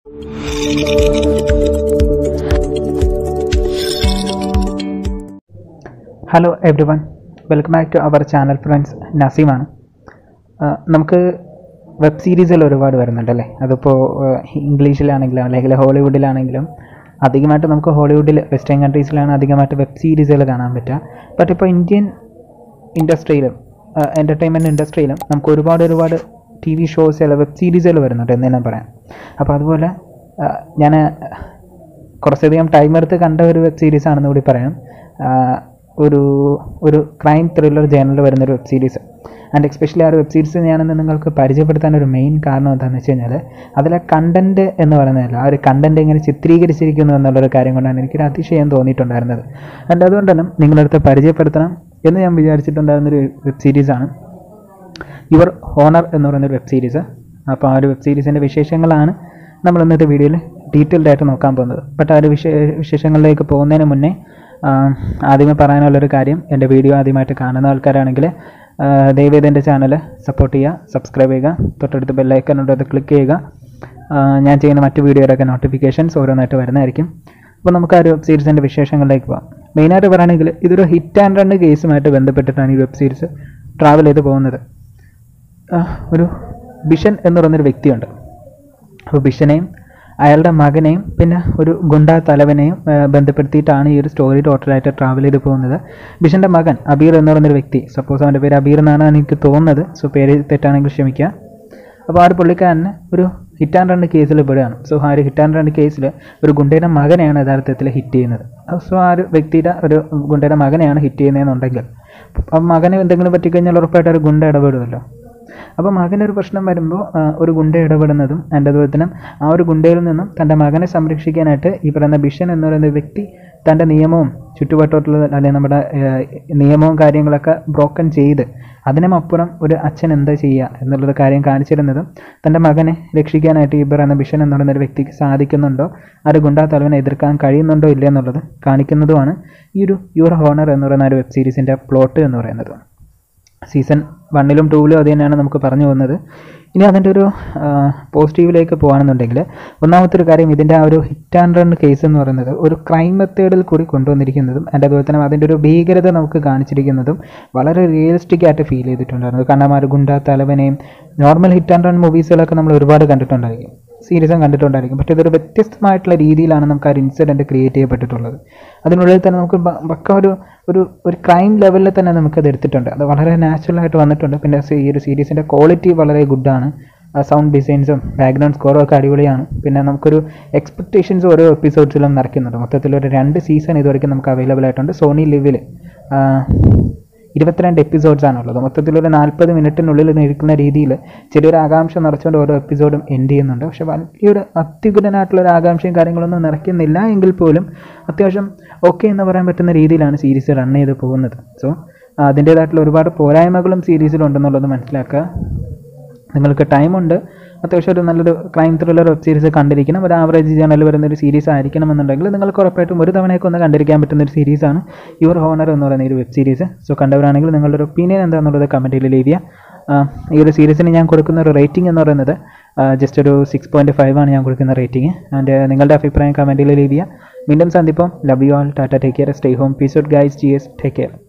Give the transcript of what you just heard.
hello everyone welcome back to our channel friends നസീമാണ് ആ, നമുക്ക് വെബ് സീരീസുകൾ ഒരുപാട് വരുന്നുണ്ടല്ലേ അതിപ്പോൾ ഇംഗ്ലീഷിലാണെങ്കിലും അല്ലെങ്കിൽ ഹോളിവുഡിലാണെങ്കിലും അധികമായിട്ട് നമുക്ക് ഹോളിവുഡിൽ വെസ്റ്റേൺ കൺട്രീസിലാണ് അധികമായിട്ട് വെബ് സീരീസുകൾ കാണാൻ പറ്റുക ബട്ട് ഇപ്പോൾ ഇന്ത്യൻ ഇൻഡസ്ട്രിയിലും എൻ്റർടൈൻമെൻറ്റ് ഇൻഡസ്ട്രിയിലും നമുക്ക് ഒരുപാട് ഒരുപാട് ടി വി ഷോസ് വെബ് സീരീസുകൾ വരുന്നുണ്ട് എന്ന് തന്നെ പറയാം അപ്പോൾ അതുപോലെ ഞാൻ കുറച്ചധികം ടൈം എടുത്ത് കണ്ട ഒരു വെബ് സീരീസ് ആണെന്ന് കൂടി പറയാം ആ, ഒരു ഒരു ക്രൈം ത്രില്ലർ ജേണലിൽ വരുന്ന ഒരു വെബ് സീരീസ് ആൻഡ് എക്സ്പെഷ്യലി ആ ഒരു വെബ് സീരീസ് ഞാനിന്ന് നിങ്ങൾക്ക് പരിചയപ്പെടുത്താൻ ഒരു മെയിൻ കാരണം എന്താണെന്ന് വെച്ച് കഴിഞ്ഞാൽ അതിലെ കണ്ടൻറ്റ് എന്ന് പറയുന്നതല്ല ആ ഒരു കണ്ടൻറ്റ് എങ്ങനെ ചിത്രീകരിച്ചിരിക്കുന്നു എന്നുള്ളൊരു കാര്യം കൊണ്ടാണ് എനിക്കൊരു അതിശയം തോന്നിയിട്ടുണ്ടായിരുന്നത് ആൻഡ് അതുകൊണ്ട് തന്നെ നിങ്ങളടുത്ത് പരിചയപ്പെടുത്തണം എന്ന് ഞാൻ വിചാരിച്ചിട്ടുണ്ടായിരുന്നൊരു വെബ് സീരീസാണ് യുവർ ഹോണർ എന്ന് പറയുന്ന ഒരു വെബ് സീരീസ് അപ്പോൾ ആ ഒരു വെബ് സീരീസിൻ്റെ വിശേഷങ്ങളാണ് നമ്മൾ ഇന്നത്തെ വീഡിയോയിൽ ഡീറ്റെയിൽഡ് ആയിട്ട് നോക്കാൻ പോകുന്നത് ബട്ട് ആ ഒരു വിശേ വിശേഷങ്ങളിലേക്ക് പോകുന്നതിന് മുന്നേ ആ, ആദ്യമേ പറയാനുള്ളൊരു കാര്യം എൻ്റെ വീഡിയോ ആദ്യമായിട്ട് കാണുന്ന ആൾക്കാരാണെങ്കിൽ ദയവേത് എൻ്റെ ചാനൽ സപ്പോർട്ട് ചെയ്യുക സബ്സ്ക്രൈബ് ചെയ്യുക തൊട്ടടുത്ത് ബെല്ലൈക്കനുണ്ട് അത് ക്ലിക്ക് ചെയ്യുക ആ, ഞാൻ ചെയ്യുന്ന മറ്റ് വീഡിയോയുടെയൊക്കെ നോട്ടിഫിക്കേഷൻസ് ഓരോന്നായിട്ട് വരുന്നതായിരിക്കും അപ്പോൾ നമുക്ക് ആ ഒരു വെബ് സീരീസിൻ്റെ വിശേഷങ്ങളിലേക്ക് പോകാം മെയിനായിട്ട് പറയുകയാണെങ്കിൽ ഇതൊരു ഹിറ്റ് ആൻഡ് റൺ കേസുമായിട്ട് ബന്ധപ്പെട്ടിട്ടാണ് ഈ വെബ് സീരീസ് ട്രാവൽ ചെയ്ത് പോകുന്നത് ആ, ഒരു ബിഷൻ എന്ന് പറയുന്നൊരു വ്യക്തിയുണ്ട് അപ്പോൾ ബിഷനെയും അയാളുടെ മകനെയും പിന്നെ ഒരു ഗുണ്ട തലവനെയും ആ, ബന്ധപ്പെടുത്തിയിട്ടാണ് ഈ ഒരു സ്റ്റോറി ടോട്ടലായിട്ട് ട്രാവൽ ചെയ്ത് പോകുന്നത് ബിഷൻ്റെ മകൻ അബീർ എന്ന് പറയുന്നൊരു വ്യക്തി സപ്പോസ് അവൻ്റെ പേര് അബീർ എന്നാണ് എനിക്ക് തോന്നുന്നത് സോ പേര് തെറ്റാണെങ്കിൽ ക്ഷമിക്കുക അപ്പോൾ ആ ഒരു പുള്ളിക്കാരന് ഒരു ഹിറ്റ് ആൻഡ് റൺ കേസിൽ പെടുകയാണ് സോ ആ ഒരു ഹിറ്റ് ആൻഡ് റൺ കേസിൽ ഒരു ഗുണ്ടയുടെ മകനെയാണ് യഥാർത്ഥത്തിൽ ഹിറ്റ് ചെയ്യുന്നത് സോ ആ ഒരു വ്യക്തിയുടെ ഒരു ഗുണ്ടയുടെ മകനെയാണ് ഹിറ്റ് ചെയ്യുന്നതെന്നുണ്ടെങ്കിൽ അപ്പം മകന് എന്തെങ്കിലും പറ്റിക്കഴിഞ്ഞാൽ ഉറപ്പായിട്ട് ഒരു ഗുണ്ട ഇടപെടുമല്ലോ അപ്പോൾ മകനൊരു പ്രശ്നം വരുമ്പോൾ ആ, ഒരു ഗുണ്ട ഇടപെടുന്നതും എൻ്റെ അതുപോലെ തന്നെ ആ ഒരു ഗുണ്ടയിൽ നിന്നും തൻ്റെ മകനെ സംരക്ഷിക്കാനായിട്ട് ഈ പറയുന്ന ബിഷൻ എന്ന് പറയുന്ന വ്യക്തി തൻ്റെ നിയമവും ചുറ്റുവട്ടത്തുള്ള അല്ലെങ്കിൽ നമ്മുടെ ആ, നിയമവും കാര്യങ്ങളൊക്കെ ബ്രോക്കൺ ചെയ്ത് അതിനുമപ്പുറം ഒരു അച്ഛൻ എന്താ ചെയ്യുക എന്നുള്ളൊരു കാര്യം കാണിച്ചിരുന്നതും തൻ്റെ മകനെ രക്ഷിക്കാനായിട്ട് ഈ പറയുന്ന ബിഷൻ എന്ന് പറയുന്ന ഒരു വ്യക്തിക്ക് സാധിക്കുന്നുണ്ടോ ആ ഒരു ഗുണ്ടാ തലവനെ എതിർക്കാൻ കഴിയുന്നുണ്ടോ ഇല്ല എന്നുള്ളത് കാണിക്കുന്നതുമാണ് ഈ ഒരു യുവർ ഹോണർ എന്ന് പറയുന്ന ഒരു വെബ് സീരീസിൻ്റെ പ്ലോട്ട് എന്ന് പറയുന്നത് സീസൺ വണ്ണിലും ടൂവിലും അത് തന്നെയാണ് നമുക്ക് പറഞ്ഞു പോകുന്നത് ഇനി അതിൻ്റെ ഒരു പോസിറ്റീവിലേക്ക് പോകുകയാണെന്നുണ്ടെങ്കിൽ ഒന്നാമത്തെ ഒരു കാര്യം ഇതിൻ്റെ ആ ഒരു ഹിറ്റ് ആൻഡ് റൺ കേസ് എന്ന് പറയുന്നത് ഒരു ക്രൈം മെത്തേഡിൽ കൂടി കൊണ്ടുവന്നിരിക്കുന്നതും അതിൻ്റെ അതുപോലെ തന്നെ അതിൻ്റെ ഒരു ഭീകരത നമുക്ക് കാണിച്ചിരിക്കുന്നതും വളരെ റിയലിസ്റ്റിക് ആയിട്ട് ഫീൽ ചെയ്തിട്ടുണ്ടായിരുന്നു കാരണം ആ ഒരു ഗുണ്ട തലവനെയും നോർമൽ ഹിറ്റ് ആൻഡ് റൺ മൂവീസിലൊക്കെ നമ്മൾ ഒരുപാട് കണ്ടിട്ടുണ്ടായിരിക്കും സീരീസും കണ്ടിട്ടുണ്ടായിരിക്കും പക്ഷേ ഇതൊരു വ്യത്യസ്തമായിട്ടുള്ള രീതിയിലാണ് നമുക്ക് ആ ഒരു ഇൻസിഡൻറ്റ് ക്രിയേറ്റ് ചെയ്യപ്പെട്ടിട്ടുള്ളത് അതിനുള്ളിൽ തന്നെ നമുക്ക് ബ- പക്ക ഒരു ഒരു ഒരു ക്രൈം ലെവലിൽ തന്നെ നമുക്കത് എടുത്തിട്ടുണ്ട് അത് വളരെ നാച്ചുറൽ ആയിട്ട് വന്നിട്ടുണ്ട് പിന്നെ ഈ ഒരു സീരീസിൻ്റെ ക്വാളിറ്റി വളരെ ഗുഡാണ് സൗണ്ട് ഡിസൈൻസും ബാക്ക്ഗ്രൗണ്ട് സ്കോറും ഒക്കെ അടിപൊളിയാണ് പിന്നെ നമുക്കൊരു എക്സ്പെക്ടേഷൻസ് ഓരോ എപ്പിസോഡ്സിലും നിറയ്ക്കുന്നുണ്ട് മൊത്തത്തിൽ ഒരു രണ്ട് സീസൺ ഇതുവരെയ്ക്കും നമുക്ക് അവൈലബിൾ ആയിട്ടുണ്ട് സോണി ലിവിൽ ഇരുപത്തിരണ്ട് എപ്പിസോഡ്സ് ആണുള്ളത് മൊത്തത്തിൽ ഒരു നാൽപ്പത് മിനിറ്റിനുള്ളിൽ നിൽക്കുന്ന രീതിയിൽ ചെറിയൊരു ആകാംക്ഷ നിറച്ചുകൊണ്ട് ഓരോ എപ്പിസോഡും എൻഡ് ചെയ്യുന്നുണ്ട് പക്ഷെ വലിയൊരു അത്യുഗ്രനായിട്ടുള്ള ഒരു ആകാംക്ഷയും കാര്യങ്ങളൊന്നും നിറയ്ക്കുന്നില്ല എങ്കിൽ പോലും അത്യാവശ്യം ഓക്കെ എന്ന് പറയാൻ പറ്റുന്ന രീതിയിലാണ് സീരീസ് റൺ ചെയ്ത് പോകുന്നത് സോ അതിൻ്റേതായിട്ടുള്ള ഒരുപാട് പോരായ്മകളും സീരീസിലുണ്ടെന്നുള്ളത് മനസ്സിലാക്കുക നിങ്ങൾക്ക് ടൈമുണ്ട് അത്യാവശ്യം ഒരു നല്ലൊരു ക്രൈം ത്രില്ലർ വെബ് സീരീസ് കണ്ടിരിക്കണം ഒരു ആവറേജ് ചാനൽ വരുന്ന ഒരു സീരീസ് ആയിരിക്കണം എന്നുണ്ടെങ്കിൽ നിങ്ങൾക്ക് ഉറപ്പായിട്ടും ഒരു തവണയൊക്കെ ഒന്ന് കണ്ടിരിക്കാൻ പറ്റുന്ന ഒരു സീരീസാണ് യുവർ ഹോണർ എന്ന് പറയുന്ന ഈ ഒരു വെബ് സീരീസ് സോ കണ്ടവരാണെങ്കിൽ നിങ്ങളുടെ ഒരു ഒപ്പീനിയൻ എന്താണെന്നുള്ളത് കമൻറ്റിൽ ലീവ് ചെയ്യുക ആ, ഈ ഒരു സീരീസിന് ഞാൻ കൊടുക്കുന്ന ഒരു റേറ്റിംഗ് എന്ന് പറയുന്നത് ജസ്റ്റ് ഒരു സിക്സ് പോയിൻറ്റ് ഫൈവ് ആണ് ഞാൻ കൊടുക്കുന്ന റേറ്റിംഗ് ആൻഡ് നിങ്ങളുടെ അഭിപ്രായം കമൻറ്റിൽ ലീവ് ചെയ്യുക വീണ്ടും സന്ദിപ്പം love you all tata take care stay home peace out guys G S take care